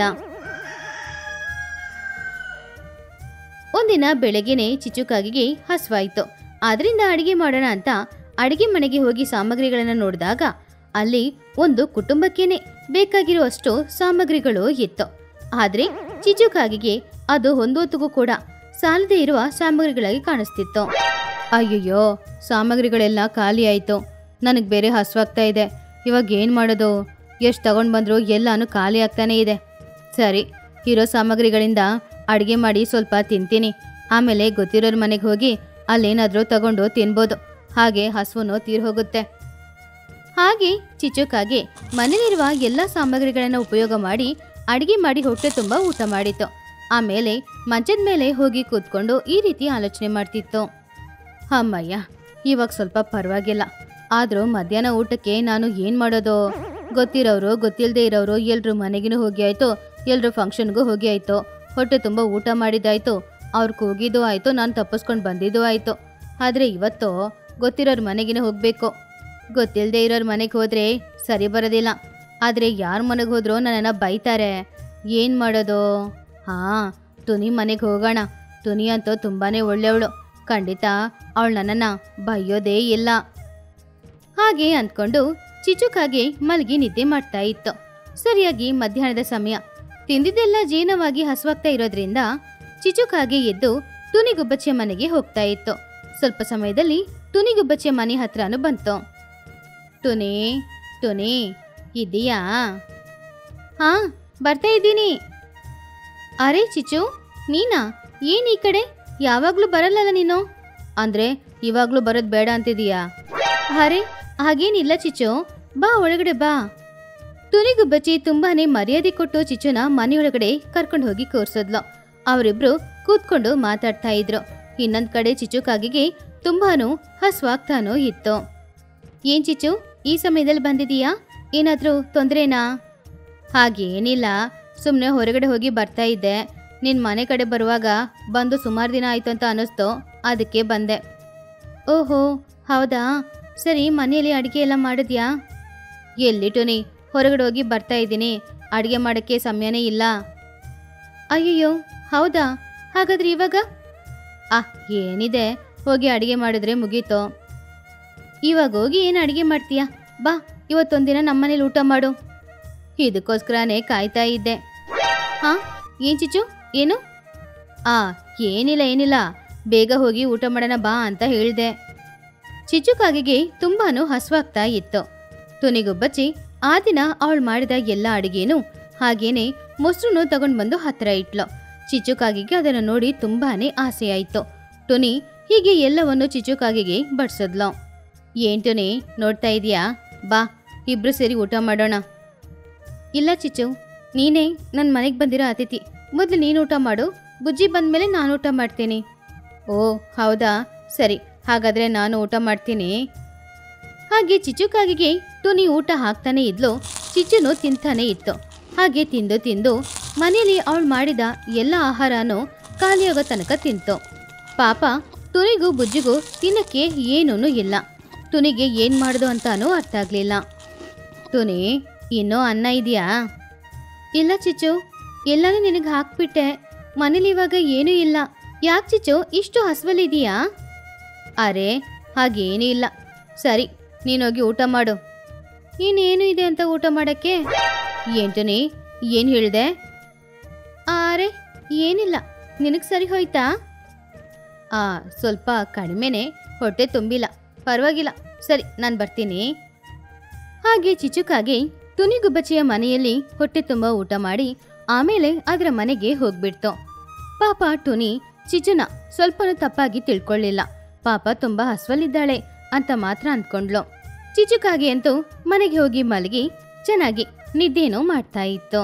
ಒಂದಿನ ಬೆಳಗ್ಗೆನೆ ಚಿಚುಕಾಗಿಗೆ ಹಸ್ವಾಯ್ತು ಆದ್ರಿಂದ ಅಡಿಗೆ ಮಾಡೋಣ ಅಂತ ಅಡಿಗೆ ಮನೆಗೆ ಹೋಗಿ ಸಾಮಗ್ರಿಗಳನ್ನ ನೋಡಿದಾಗ ಅಲ್ಲಿ ಒಂದು ಕುಟುಂಬಕ್ಕೇನೆ ಬೇಕಾಗಿರುವಷ್ಟು ಸಾಮಗ್ರಿಗಳು ಇತ್ತು ಆದ್ರೆ ಚಿಚುಕಾಗಿಗೆ ಅದು ಹೊಂದೋತಿಗೂ ಕೂಡ ಸಾಲದೇ ಇರುವ ಸಾಮಗ್ರಿಗಳಾಗಿ ಕಾಣಿಸ್ತಿತ್ತು ಅಯ್ಯಯ್ಯೋ ಸಾಮಗ್ರಿಗಳೆಲ್ಲ ಖಾಲಿ ಆಯ್ತು ನನಗೆ ಬೇರೆ ಹಸ್ವಾಗ್ತಾ ಇದೆ ಇವಾಗ ಏನು ಮಾಡೋದು ಎಷ್ಟು ತಗೊಂಡು ಬಂದ್ರು ಎಲ್ಲಾನು ಖಾಲಿ ಆಗ್ತಾನೆ ಇದೆ ಸರಿ ಇರೋ ಸಾಮಗ್ರಿಗಳಿಂದ ಅಡುಗೆ ಮಾಡಿ ಸ್ವಲ್ಪ ತಿಂತೀನಿ ಆಮೇಲೆ ಗೊತ್ತಿರೋರ ಮನೆಗೆ ಹೋಗಿ ಅಲ್ಲೇನಾದರೂ ತಗೊಂಡು ತಿನ್ಬೋದು ಹಾಗೆ ಹಸುವನ್ನು ತೀರ್ ಹೋಗುತ್ತೆ ಹಾಗೆ ಚಿಚುಕಾಗೆ ಮನೇಲಿರುವ ಎಲ್ಲ ಸಾಮಗ್ರಿಗಳನ್ನು ಉಪಯೋಗ ಮಾಡಿ ಅಡಿಗೆ ಮಾಡಿ ಹೊಟ್ಟೆ ತುಂಬ ಊಟ ಮಾಡಿತ್ತು ಆಮೇಲೆ ಮಂಚದ ಮೇಲೆ ಹೋಗಿ ಕೂತ್ಕೊಂಡು ಈ ರೀತಿ ಆಲೋಚನೆ ಮಾಡ್ತಿತ್ತು ಅಮ್ಮಯ್ಯ ಇವಾಗ ಸ್ವಲ್ಪ ಪರವಾಗಿಲ್ಲ ಆದರೂ ಮಧ್ಯಾಹ್ನ ಊಟಕ್ಕೆ ನಾನು ಏನು ಮಾಡೋದು ಗೊತ್ತಿರೋರು ಗೊತ್ತಿಲ್ಲದೆ ಇರೋರು ಎಲ್ರು ಮನೆಗಿನೂ ಹೋಗಿ ಆಯ್ತು ಎಲ್ರು ಫಂಕ್ಷನ್ಗೂ ಹೋಗಿ ಆಯ್ತು ಹೊಟ್ಟೆ ತುಂಬ ಊಟ ಮಾಡಿದ್ದಾಯ್ತು ಅವ್ರು ಕೂಗಿದ್ದು ಆಯ್ತು ನಾನು ತಪ್ಪಿಸ್ಕೊಂಡು ಬಂದಿದ್ದು ಆಯ್ತು ಆದರೆ ಇವತ್ತು ಗೊತ್ತಿರೋರ್ ಮನೆಗಿನ ಹೋಗಬೇಕು ಗೊತ್ತಿಲ್ಲದೆ ಇರೋರ್ ಮನೆಗೆ ಹೋದ್ರೆ ಸರಿ ಬರೋದಿಲ್ಲ ಆದರೆ ಯಾರ ಮನೆಗೆ ಹೋದ್ರೂ ನನ್ನನ್ನು ಬೈತಾರೆ ಏನು ಮಾಡೋದು ಹಾಂ ತುನಿ ಮನೆಗೆ ಹೋಗೋಣ ತುನಿ ಅಂತೂ ತುಂಬಾ ಒಳ್ಳೆಯವಳು ಖಂಡಿತ ಅವಳು ನನ್ನನ್ನು ಬೈಯೋದೇ ಇಲ್ಲ ಹಾಗೆ ಅಂದ್ಕೊಂಡು ಚಿಚುಕಾಗೆ ಮಲಗಿ ನಿದ್ದೆ ಮಾಡ್ತಾ ಇತ್ತು ಸರಿಯಾಗಿ ಮಧ್ಯಾಹ್ನದ ಸಮಯ ತಿಂದಿದ್ದೆಲ್ಲ ಜೀರ್ಣವಾಗಿ ಹಸುವಾಗ್ತಾ ಇರೋದ್ರಿಂದ ಚಿಚುಕಾಗೆ ಎದ್ದು ತುನಿಗುಬ್ಬಚ್ಚೆ ಮನೆಗೆ ಹೋಗ್ತಾ ಇತ್ತು ಸ್ವಲ್ಪ ಸಮಯದಲ್ಲಿ ತುನಿಗುಬ್ಬಚ್ಚೆ ಮನೆ ಹತ್ರನೂ ಬಂತು ಟುನಿ ಟುನಿ ಇದೀಯಾ ಹಾ ಬರ್ತಾ ಇದ್ದೀನಿ ಅರೆ ಚಿಚು ನೀನಾ ಏನ್ ಈ ಕಡೆ ಯಾವಾಗ್ಲೂ ಬರಲ್ಲಲ್ಲ ನೀನು ಅಂದ್ರೆ ಇವಾಗ್ಲೂ ಬರೋದ್ ಬೇಡ ಅಂತಿದೀಯಾ ಅರೆ ಹಾಗೇನಿಲ್ಲ ಚಿಚು ಬಾ ಒಳಗಡೆ ಬಾ ತುನಿಗುಬ್ಬಚ್ಚಿ ತುಂಬಾನೇ ಮರ್ಯಾದೆ ಕೊಟ್ಟು ಚಿಚುನ ಮನೆಯೊಳಗಡೆ ಕರ್ಕೊಂಡು ಹೋಗಿ ಕೂರ್ಸದ್ಲು ಅವರಿಬ್ರು ಕೂತ್ಕೊಂಡು ಮಾತಾಡ್ತಾ ಇದ್ರು ಇನ್ನೊಂದ್ ಕಡೆ ಚಿಚುಕಾಗಿಗೆ ತುಂಬಾನು ಹಸ್ವಾಗ್ತಾನೂ ಇತ್ತು ಏನ್ ಚಿಚು ಈ ಸಮಯದಲ್ಲಿ ಬಂದಿದೀಯಾ ಏನಾದ್ರೂ ತೊಂದ್ರೆನಾ ಹಾಗೇನಿಲ್ಲ ಸುಮ್ಮನೆ ಹೊರಗಡೆ ಹೋಗಿ ಬರ್ತಾ ಇದ್ದೆ ನಿನ್ನ ಮನೆ ಕಡೆ ಬರುವಾಗ ಬಂದು ಸುಮಾರು ದಿನ ಆಯ್ತು ಅಂತ ಅನ್ನಿಸ್ತು ಅದಕ್ಕೆ ಬಂದೆ ಓಹೋ ಹೌದಾ ಸರಿ ಮನೆಯಲ್ಲಿ ಅಡುಗೆ ಎಲ್ಲ ಮಾಡಿದ್ಯಾ ಎಲ್ಲಿ ಟೋನಿ ಹೊರಗಡೆ ಹೋಗಿ ಬರ್ತಾ ಇದ್ದೀನಿ ಅಡುಗೆ ಮಾಡೋಕ್ಕೆ ಸಮಯನೇ ಇಲ್ಲ ಅಯ್ಯಯ್ಯೋ ಹೌದಾ ಹಾಗಾದ್ರೆ ಇವಾಗ ಆ ಏನಿದೆ ಹೋಗಿ ಅಡುಗೆ ಮಾಡಿದ್ರೆ ಮುಗೀತು ಇವಾಗ ಹೋಗಿ ಏನು ಅಡುಗೆ ಮಾಡ್ತೀಯಾ ಬಾ ಇವತ್ತೊಂದಿನ ನಮ್ಮನೇಲಿ ಊಟ ಮಾಡು ಇದಕ್ಕೋಸ್ಕರನೇ ಕಾಯ್ತಾ ಇದ್ದೆ ಹಾ ಏನ್ ಚಿಚ್ಚು ಏನು ಆ ಏನಿಲ್ಲ ಏನಿಲ್ಲ ಬೇಗ ಹೋಗಿ ಊಟ ಮಾಡೋಣ ಬಾ ಅಂತ ಹೇಳ್ದೆ ಚಿಚ್ಚುಕಾಗಿಗೆ ತುಂಬಾನು ಹಸ್ವಾಗ್ತಾ ಇತ್ತು ತುನಿಗೊಬ್ಬಚ್ಚಿ ಆ ದಿನ ಅವಳು ಮಾಡಿದ ಎಲ್ಲ ಅಡಿಗೆನೂ ಹಾಗೇನೆ ಮೊಸರುನು ತಗೊಂಡ್ ಬಂದು ಹತ್ರ ಇಟ್ಲು ಚಿಚ್ಚುಕಾಗಿಗೆ ಅದನ್ನು ನೋಡಿ ತುಂಬಾನೇ ಆಸೆ ಆಯ್ತು ಟುನಿ ಹೀಗೆ ಎಲ್ಲವನ್ನು ಚಿಚ್ಚುಕಾಗಿಗೆ ಬಡ್ಸದ್ಲು ಏನ್ ಟುನಿ ನೋಡ್ತಾ ಇದೀಯಾ ಬಾ ಇಬ್ರು ಸೇರಿ ಊಟ ಮಾಡೋಣ ಇಲ್ಲ ಚಿಚ್ಚು ನೀನೇ ನನ್ನ ಮನೆಗೆ ಬಂದಿರೋ ಅತಿಥಿ ಮೊದಲು ನೀನು ಊಟ ಮಾಡು ಬುಜ್ಜಿ ಬಂದ್ಮೇಲೆ ನಾನು ಊಟ ಮಾಡ್ತೀನಿ ಓ ಹೌದಾ ಸರಿ ಹಾಗಾದ್ರೆ ನಾನು ಊಟ ಮಾಡ್ತೀನಿ ಹಾಗೆ ಚಿಚುಕಾಗಿಗೆ ಟುನಿ ಊಟ ಹಾಕ್ತಾನೆ ಇದ್ಲು ಚಿಚ್ಚುನು ತಿಂತಾನೆ ಇತ್ತು ಹಾಗೆ ತಿಂದು ತಿಂದು ಮನೆಯಲ್ಲಿ ಅವಳು ಮಾಡಿದ ಎಲ್ಲ ಆಹಾರನೂ ಖಾಲಿಯಾಗೋ ತನಕ ತಿಂತು ಪಾಪ ಟುನಿಗೂ ಬುಜ್ಜಿಗೂ ತಿನ್ನಕ್ಕೆ ಏನೂ ಇಲ್ಲ ಟುನಿಗೆ ಏನು ಮಾಡೋದು ಅಂತಾನೂ ಅರ್ಥ ಆಗಲಿಲ್ಲ ಟುನಿ ಇನ್ನೂ ಅನ್ನ ಇದೆಯಾ ಇಲ್ಲ ಚಿಚ್ಚು ಎಲ್ಲನೂ ನಿನಗೆ ಹಾಕ್ಬಿಟ್ಟೆ ಮನೇಲಿ ಇವಾಗ ಏನೂ ಇಲ್ಲ ಯಾಕೆ ಚಿಚ್ಚು ಇಷ್ಟು ಹಸುವಲ್ಲಿದೆಯಾ ಅರೆ ಹಾಗೇನೂ ಇಲ್ಲ ಸರಿ ನೀನೋಗಿ ಊಟ ಮಾಡು ಇನ್ನೇನು ಇದೆ ಅಂತ ಊಟ ಮಾಡೋಕ್ಕೆ ಏಂಟನಿ ಏನು ಹೇಳಿದೆ ಅರೆ ಏನಿಲ್ಲ ನಿನಗೆ ಸರಿ ಹೋಯ್ತಾ ಆ ಸ್ವಲ್ಪ ಕಡಿಮೆನೆ ಹೊಟ್ಟೆ ತುಂಬಿಲ್ಲ ಪರವಾಗಿಲ್ಲ ಸರಿ ನಾನು ಬರ್ತೀನಿ ಹಾಗೆ ಚಿಚುಕಾಗೆ ತುನಿಗುಬ್ಬಚ್ಚಿಯ ಮನೆಯಲ್ಲಿ ಹೊಟ್ಟೆ ತುಂಬ ಊಟ ಮಾಡಿ ಆಮೇಲೆ ಅದರ ಮನೆಗೆ ಹೋಗ್ಬಿಡ್ತು ಪಾಪ ಟುನಿ ಚಿಚುನ ಸ್ವಲ್ಪನೂ ತಪ್ಪಾಗಿ ತಿಳ್ಕೊಳ್ಳಿಲ್ಲ ಪಾಪ ತುಂಬಾ ಹಸ್ವಲ್ಲಿದ್ದಾಳೆ ಅಂತ ಮಾತ್ರ ಅಂದ್ಕೊಂಡ್ಲು ಚಿಚುಕಾಗೆ ಅಂತೂ ಮನೆಗೆ ಹೋಗಿ ಮಲಗಿ ಚೆನ್ನಾಗಿ ನಿದ್ದೆನೂ ಮಾಡ್ತಾ ಇತ್ತು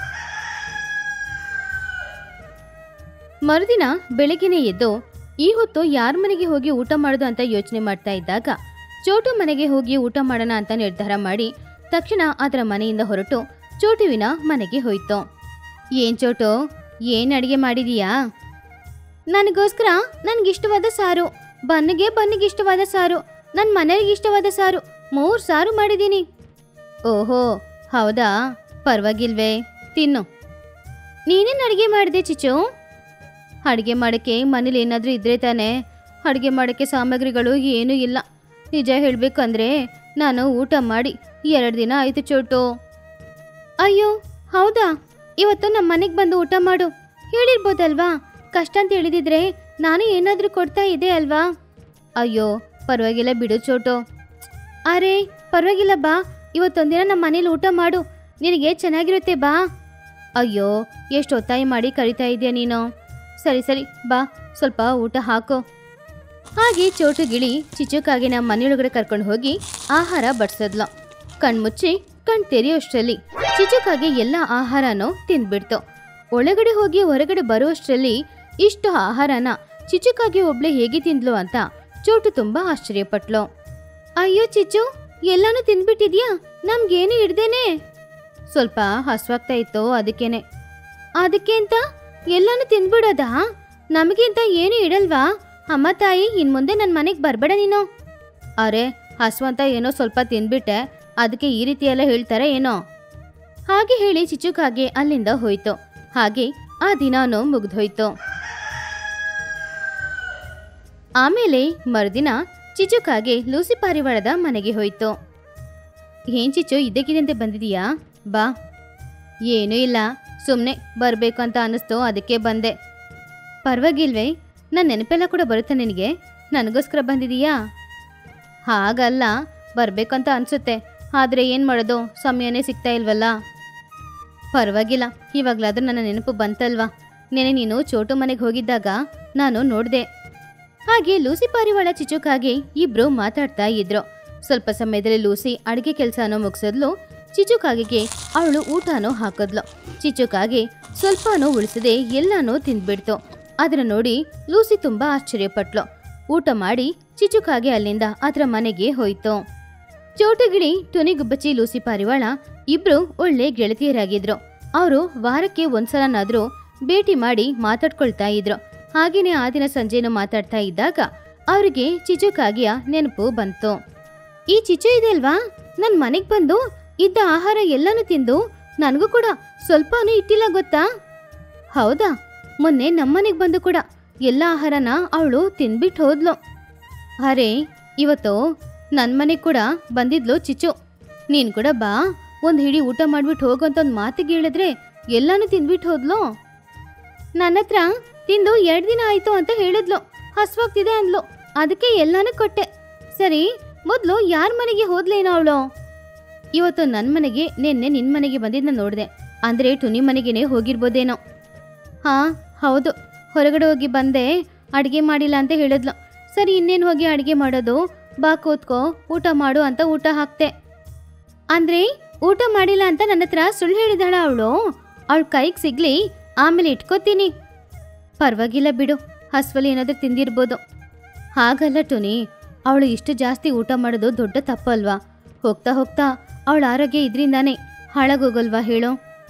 ಮರುದಿನ ಬೆಳಗ್ಗೆನೆ ಎದ್ದು ಈ ಹೊತ್ತು ಯಾರ ಮನೆಗೆ ಹೋಗಿ ಊಟ ಮಾಡೋದು ಅಂತ ಯೋಚನೆ ಮಾಡ್ತಾ ಇದ್ದಾಗ ಚೋಟು ಮನೆಗೆ ಹೋಗಿ ಊಟ ಮಾಡೋಣ ಅಂತ ನಿರ್ಧಾರ ಮಾಡಿ ತಕ್ಷಣ ಅದರ ಮನೆಯಿಂದ ಹೊರಟು ಚೋಟುವಿನ ಮನೆಗೆ ಹೋಯ್ತು ಏನ್ ಚೋಟು ಏನ್ ಅಡಿಗೆ ಮಾಡಿದೀಯಾ ನನಗೋಸ್ಕರ ನನ್ಗಿಷ್ಟವಾದ ಸಾರು ಬನ್ನಿಗೆ ಬನ್ನಿಗೆ ಇಷ್ಟವಾದ ಸಾರು ನನ್ನ ಮನೆಯವರಿಗೆ ಇಷ್ಟವಾದ ಸಾರು ಮೂರು ಸಾರು ಮಾಡಿದ್ದೀನಿ ಓಹೋ ಹೌದಾ ಪರವಾಗಿಲ್ವೇ ತಿನ್ನು ನೀನೇನು ಅಡುಗೆ ಮಾಡಿದೆ ಚಿಚು ಅಡುಗೆ ಮಾಡೋಕ್ಕೆ ಮನೇಲಿ ಏನಾದರೂ ಇದ್ರೆ ತಾನೇ ಅಡುಗೆ ಮಾಡೋಕ್ಕೆ ಸಾಮಗ್ರಿಗಳು ಏನೂ ಇಲ್ಲ ನಿಜ ಹೇಳಬೇಕಂದ್ರೆ ನಾನು ಊಟ ಮಾಡಿ ಎರಡು ದಿನ ಆಯಿತು ಚೋಟು ಅಯ್ಯೋ ಹೌದಾ ಇವತ್ತು ನಮ್ಮ ಮನೆಗೆ ಬಂದು ಊಟ ಮಾಡು ಹೇಳಿರ್ಬೋದಲ್ವಾ ಕಷ್ಟ ಅಂತ ಹೇಳಿದಿದ್ರೆ ನಾನು ಏನಾದರೂ ಕೊಡ್ತಾ ಇದೆ ಅಲ್ವಾ ಅಯ್ಯೋ ಪರವಾಗಿಲ್ಲ ಬಿಡು ಚೋಟು ಅರೆ ಪರವಾಗಿಲ್ಲ ಬಾ ಇವತ್ತೊಂದಿನ ನಮ್ಮ ಮನೇಲಿ ಊಟ ಮಾಡು ನಿನಗೆ ಚೆನ್ನಾಗಿರುತ್ತೆ ಬಾ ಅಯ್ಯೋ ಎಷ್ಟು ಒತ್ತಾಯ ಮಾಡಿ ಕರಿತಾ ಇದೆಯಾ ನೀನು ಸರಿ ಸರಿ ಬಾ ಸ್ವಲ್ಪ ಊಟ ಹಾಕು ಹಾಗೆ ಚೋಟು ಗಿಳಿ ಚಿಚುಕಾಗಿನ ಮನೆಯೊಳಗಡೆ ಕರ್ಕೊಂಡು ಹೋಗಿ ಆಹಾರ ಬಡ್ಸದ್ಲು ಕಣ್ಮುಚ್ಚಿ ಕಣ್ ತೆರೆಯೋಷ್ಟರಲ್ಲಿ ಚಿಚುಕಾಗೆ ಎಲ್ಲ ಆಹಾರನೂ ತಿಂದ್ಬಿಡ್ತು ಒಳಗಡೆ ಹೋಗಿ ಹೊರಗಡೆ ಬರುವಷ್ಟರಲ್ಲಿ ಇಷ್ಟು ಆಹಾರನ ಚಿಚುಕಾಗೆ ಒಬ್ಳೆ ಹೇಗೆ ತಿಂದ್ಲು ಅಂತ ಚೋಟು ತುಂಬಾ ಆಶ್ಚರ್ಯಪಟ್ಲು ಅಯ್ಯೋ ಚಿಚ್ಚು ಎಲ್ಲಾನು ತಿಂದ್ಬಿಟ್ಟಿದ್ಯಾ ನಮ್ಗೇನು ಹಿಡ್ದೇನೆ ಸ್ವಲ್ಪ ಹಸ್ವಾಗ್ತಾ ಇತ್ತು ಅದಕ್ಕೇನೆ ಅದಕ್ಕೆ ಅಂತ ಎಲ್ಲಾನು ತಿಂದ್ಬಿಡೋದಾ ನಮಗಿಂತ ಏನು ಇಡಲ್ವಾ ಅಮ್ಮ ತಾಯಿ ಇನ್ ಮುಂದೆ ನನ್ನ ಮನೆಗೆ ಬರಬೇಡ ನೀನು ಅರೆ ಹಸ್ವಂತ ಏನೋ ಸ್ವಲ್ಪ ತಿಂದ್ಬಿಟ್ಟೆ ಅದಕ್ಕೆ ಈ ರೀತಿ ಎಲ್ಲ ಹೇಳ್ತಾರೆ ಏನೋ ಹಾಗೆ ಹೇಳಿ ಚಿಚುಕಾಗೆ ಅಲ್ಲಿಂದ ಹೋಯ್ತು ಹಾಗೆ ಆ ದಿನಾನು ಮುಗ್ದೋಯ್ತು ಆಮೇಲೆ ಮರುದಿನ ಚಿಚುಕಾಗೆ ಲೂಸಿ ಪಾರಿವಾಳದ ಮನೆಗೆ ಹೋಯ್ತು ಏನ್ ಚಿಚ್ಚು ಇದ್ದಕ್ಕಿದಂತೆ ಬಂದಿದೀಯಾ ಬಾ ಏನೂ ಇಲ್ಲ ಸುಮ್ಮನೆ ಬರಬೇಕು ಅಂತ ಅನ್ನಿಸ್ತು ಅದಕ್ಕೆ ಬಂದೆ ಪರವಾಗಿಲ್ವೇ ನನ್ನ ನೆನಪೆಲ್ಲ ಕೂಡ ಬರುತ್ತೆ ನಿನಗೆ ನನಗೋಸ್ಕರ ಬಂದಿದೀಯಾ ಹಾಗಲ್ಲ ಬರಬೇಕಂತ ಅನಿಸುತ್ತೆ ಆದರೆ ಏನು ಮಾಡೋದು ಸಮಯನೇ ಸಿಗ್ತಾ ಇಲ್ವಲ್ಲ ಪರವಾಗಿಲ್ಲ ಇವಾಗಲಾದ್ರೂ ನನ್ನ ನೆನಪು ಬಂತಲ್ವಾ ನೆನೆ ನೀನು ಚೋಟು ಮನೆಗೆ ಹೋಗಿದ್ದಾಗ ನಾನು ನೋಡಿದೆ ಹಾಗೆ ಲೂಸಿ ಪಾರಿವಾಳ ಚಿಚುಕಾಗೆ ಇಬ್ರು ಮಾತಾಡ್ತಾ ಇದ್ರು ಸ್ವಲ್ಪ ಸಮಯದಲ್ಲಿ ಲೂಸಿ ಅಡಿಗೆ ಕೆಲಸನೂ ಮುಗಿಸಿದ್ಲು ಚಿಚುಕಾಗೆಗೆ ಅವಳು ಊಟನೂ ಹಾಕಿದ್ಲು ಚಿಚುಕಾಗೆ ಸ್ವಲ್ಪನೂ ಉಳಿಸದೆ ಎಲ್ಲಾನೂ ತಿಂದ್ಬಿಡ್ತು ಅದನ್ನ ನೋಡಿ ಲೂಸಿ ತುಂಬಾ ಆಶ್ಚರ್ಯಪಟ್ಲು ಊಟ ಮಾಡಿ ಚಿಚುಕಾಗೆ ಅಲ್ಲಿಂದ ಅದರ ಮನೆಗೆ ಹೋಯ್ತು ಚೋಟುಗಿಳಿ ಟುನಿಗುಬ್ಬಚ್ಚಿ ಲೂಸಿ ಪಾರಿವಾಳ ಇಬ್ರು ಒಳ್ಳೆ ಗೆಳತಿಯರಾಗಿದ್ರು ಅವರು ವಾರಕ್ಕೆ ಒಂದ್ಸಲನಾದ್ರೂ ಭೇಟಿ ಮಾಡಿ ಮಾತಾಡ್ಕೊಳ್ತಾ ಇದ್ರು ಹಾಗೇನೆ ಆ ದಿನ ಸಂಜೆನೂ ಮಾತಾಡ್ತಾ ಇದ್ದಾಗ ಅವರಿಗೆ ಚಿಚುಕಾಗಿಯ ನೆನಪು ಬಂತು ಈ ಚಿಚು ಇದೆ ಅಲ್ವಾ ನನ್ ಮನೆಗ್ ಬಂದು ಇದ್ದ ಆಹಾರ ಎಲ್ಲಾನು ತಿಂದು ನನಗೂ ಕೂಡ ಸ್ವಲ್ಪನೂ ಇಟ್ಟಿಲ್ಲ ಗೊತ್ತಾ ಹೌದಾ ಮೊನ್ನೆ ನಮ್ಮನೆಗ್ ಬಂದು ಕೂಡ ಎಲ್ಲ ಆಹಾರನ ಅವಳು ತಿನ್ಬಿಟ್ಟು ಹೋದ್ಲು ಅರೆ ಇವತ್ತು ನನ್ನ ಮನೆಗೆ ಕೂಡ ಬಂದಿದ್ಲು ಚಿಚ್ಚು ನೀನು ಕೂಡ ಬಾ ಒಂದು ಹಿಡಿ ಊಟ ಮಾಡ್ಬಿಟ್ಟು ಹೋಗು ಅಂತ ಒಂದು ಮಾತಿಗೆ ಹೇಳಿದ್ರೆ ಎಲ್ಲಾನು ತಿಂದ್ಬಿಟ್ಟು ಹೋದ್ಲು ನನ್ನ ಹತ್ರ ತಿಂದು ಎರಡು ದಿನ ಆಯ್ತು ಅಂತ ಹೇಳಿದ್ಲು ಹಸ್ವಾಗ್ತಿದೆ ಅಂದ್ಲು ಅದಕ್ಕೆ ಎಲ್ಲಾನು ಕೊಟ್ಟೆ ಸರಿ ಮೊದಲು ಯಾರ ಮನೆಗೆ ಹೋದ್ಲೇನೋ ಅವಳು ಇವತ್ತು ನನ್ನ ಮನೆಗೆ ನಿನ್ನೆ ನಿನ್ನ ಮನೆಗೆ ಬಂದಿದ್ನ ನೋಡಿದೆ ಅಂದರೆ ಟುನಿ ಮನೆಗೇನೆ ಹೋಗಿರ್ಬೋದೇನೋ ಹಾ ಹೌದು ಹೊರಗಡೆ ಹೋಗಿ ಬಂದೆ ಅಡುಗೆ ಮಾಡಿಲ್ಲ ಅಂತ ಹೇಳಿದ್ಲು ಸರಿ ಇನ್ನೇನು ಹೋಗಿ ಅಡುಗೆ ಮಾಡೋದು ಬಾ ಕೂತ್ಕೋ ಊಟ ಮಾಡು ಅಂತ ಊಟ ಹಾಕ್ತೆ ಅಂದ್ರೆ ಊಟ ಮಾಡಿಲ್ಲ ಅಂತ ನನ್ನ ಹತ್ರ ಸುಳ್ಳು ಹೇಳಿದಾಳ ಅವಳು ಅವಳ ಕೈಗೆ ಸಿಗ್ಲಿ ಆಮೇಲೆ ಇಟ್ಕೋತೀನಿ ಪರವಾಗಿಲ್ಲ ಬಿಡು ಹಸ್ವಲ್ಲಿ ಏನಾದರೂ ತಿಂದಿರ್ಬೋದು ಹಾಗಲ್ಲ ಟುನಿ ಅವಳು ಇಷ್ಟು ಜಾಸ್ತಿ ಊಟ ಮಾಡೋದು ದೊಡ್ಡ ತಪ್ಪಲ್ವಾ ಹೋಗ್ತಾ ಹೋಗ್ತಾ ಅವಳ ಆರೋಗ್ಯ ಇದರಿಂದಾನೇ ಹಾಳಾಗೋಗಲ್ವಾ ಹೇಳು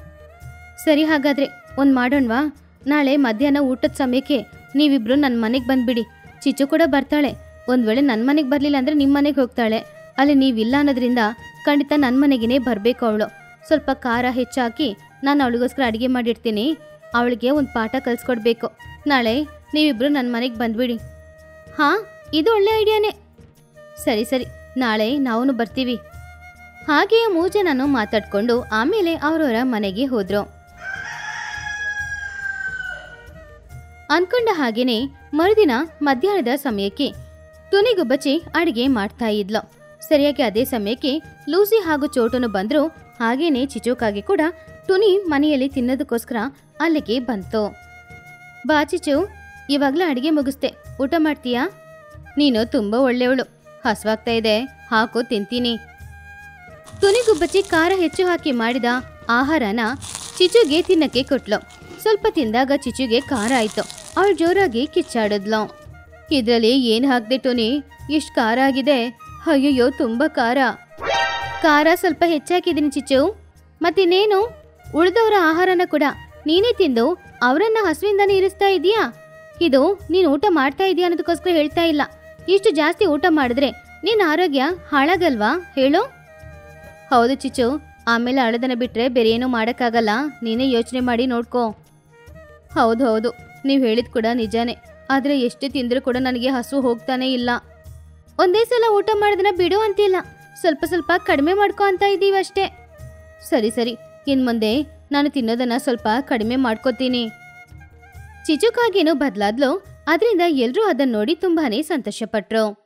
ಸರಿ ಹಾಗಾದ್ರೆ ಒಂದು ಮಾಡೋಣವಾ ನಾಳೆ ಮಧ್ಯಾಹ್ನ ಊಟದ ಸಮಯಕ್ಕೆ ನೀವಿಬ್ರು ನನ್ನ ಮನೆಗೆ ಬಂದ್ಬಿಡಿ ಚಿಚ್ಚು ಕೂಡ ಬರ್ತಾಳೆ ಒಂದು ವೇಳೆ ನನ್ನ ಮನೆಗೆ ಬರಲಿಲ್ಲ ಅಂದರೆ ನಿಮ್ಮ ಮನೆಗೆ ಹೋಗ್ತಾಳೆ ಅಲ್ಲಿ ನೀವಿಲ್ಲ ಅನ್ನೋದ್ರಿಂದ ಖಂಡಿತ ನನ್ನ ಮನೆಗೇ ಬರಬೇಕು ಅವಳು ಸ್ವಲ್ಪ ಖಾರ ಹೆಚ್ಚಾಕಿ ನಾನು ಅವಳಿಗೋಸ್ಕರ ಅಡುಗೆ ಮಾಡಿರ್ತೀನಿ ಅವಳಿಗೆ ಒಂದು ಪಾಠ ಕಲಿಸ್ಕೊಡ್ಬೇಕು ನಾಳೆ ನೀವಿಬ್ರು ನನ್ನ ಮನೆಗೆ ಬಂದ್ಬಿಡಿ ಹಾಂ ಇದು ಒಳ್ಳೆ ಐಡಿಯಾನೇ ಸರಿ ಸರಿ ನಾಳೆ ನಾವು ಬರ್ತೀವಿ ಹಾಗೆಯೇ ಮೂರು ಜನನು ಮಾತಾಡ್ಕೊಂಡು ಆಮೇಲೆ ಅವರವರ ಮನೆಗೆ ಹೋದ್ರು ಅನ್ಕೊಂಡ ಹಾಗೇನೆ ಮರುದಿನ ಮಧ್ಯಾಹ್ನದ ಸಮಯಕ್ಕೆ ತುನಿಗುಬ್ಬಚ್ಚಿ ಅಡಿಗೆ ಮಾಡ್ತಾ ಇದ್ಲು ಸರಿಯಾಗಿ ಅದೇ ಸಮಯಕ್ಕೆ ಲೂಸಿ ಹಾಗೂ ಚೋಟುನು ಬಂದ್ರು ಹಾಗೇನೆ ಚಿಚುಕಾಗಿ ಕೂಡ ಟುನಿ ಮನೆಯಲ್ಲಿ ತಿನ್ನೋದಕ್ಕೋಸ್ಕರ ಅಲ್ಲಿಗೆ ಬಂತು ಬಾ ಚಿಚು ಇವಾಗ್ಲೇ ಅಡಿಗೆ ಮುಗಿಸ್ದೆ ಊಟ ಮಾಡ್ತೀಯಾ ನೀನು ತುಂಬಾ ಒಳ್ಳೆಯವಳು ಹಸ್ವಾಗ್ತಾ ಇದೆ ಹಾಕು ತಿಂತೀನಿ ತುನಿಗುಬ್ಬಚ್ಚಿ ಖಾರ ಹೆಚ್ಚು ಹಾಕಿ ಮಾಡಿದ ಆಹಾರನ ಚಿಚುಗೆ ತಿನ್ನಕ್ಕೆ ಕೊಟ್ಲು ಸ್ವಲ್ಪ ತಿಂದಾಗ ಚಿಚುಗೆ ಖಾರ ಆಯ್ತು ಅವಳು ಜೋರಾಗಿ ಕಿಚ್ಚಾಡಿದ್ಲು ಇದ್ರಲ್ಲಿ ಏನ್ ಹಾಕ್ದೆ ಟೋನಿ ಇಷ್ಟು ಖಾರ ಆಗಿದೆ ಅಯ್ಯಯ್ಯೋ ತುಂಬಾ ಖಾರ ಖಾರ ಸ್ವಲ್ಪ ಹೆಚ್ಚಾಕಿದ್ದೀನಿ ಚಿಚ್ಚು ಮತ್ತಿನ್ನೇನು ಉಳಿದವರ ಆಹಾರನ ಕೂಡ ನೀನೇ ತಿಂದು ಅವರನ್ನ ಹಸುವಿಂದಾನೇ ಇರಿಸ್ತಾ ಇದೀಯಾ ಇದು ನೀನು ಊಟ ಮಾಡ್ತಾ ಇದೀಯ ಅನ್ನೋದಕ್ಕೋಸ್ಕರ ಹೇಳ್ತಾ ಇಲ್ಲ ಇಷ್ಟು ಜಾಸ್ತಿ ಊಟ ಮಾಡಿದ್ರೆ ನಿನ್ನ ಆರೋಗ್ಯ ಹಾಳಾಗಲ್ವಾ ಹೇಳು ಹೌದು ಚಿಚ್ಚು ಆಮೇಲೆ ಅಳದನ ಬಿಟ್ರೆ ಬೇರೆ ಏನೂ ಮಾಡೋಕ್ಕಾಗಲ್ಲ ನೀನೇ ಯೋಚನೆ ಮಾಡಿ ನೋಡ್ಕೋ ಹೌದು ಹೌದು ನೀವು ಹೇಳಿದ್ ಕೂಡ ನಿಜಾನೇ ಆದರೆ ಎಷ್ಟು ತಿಂದರೂ ಕೂಡ ನನಗೆ ಹಸು ಹೋಗ್ತಾನೇ ಇಲ್ಲ ಒಂದೇ ಸಲ ಊಟ ಮಾಡೋದನ್ನ ಬಿಡು ಅಂತಿಲ್ಲ ಸ್ವಲ್ಪ ಸ್ವಲ್ಪ ಕಡಿಮೆ ಮಾಡ್ಕೊ ಅಂತ ಇದ್ದೀವಿ ಅಷ್ಟೇ ಸರಿ ಸರಿ ಇನ್ ಮುಂದೆ ನಾನು ತಿನ್ನೋದನ್ನ ಸ್ವಲ್ಪ ಕಡಿಮೆ ಮಾಡ್ಕೋತೀನಿ ಚಿಚುಕಾಗೇನೋ ಬದಲಾದ್ಲು ಅದರಿಂದ ಎಲ್ಲರೂ ಅದನ್ನ ನೋಡಿ ತುಂಬಾನೇ ಸಂತೋಷಪಟ್ರು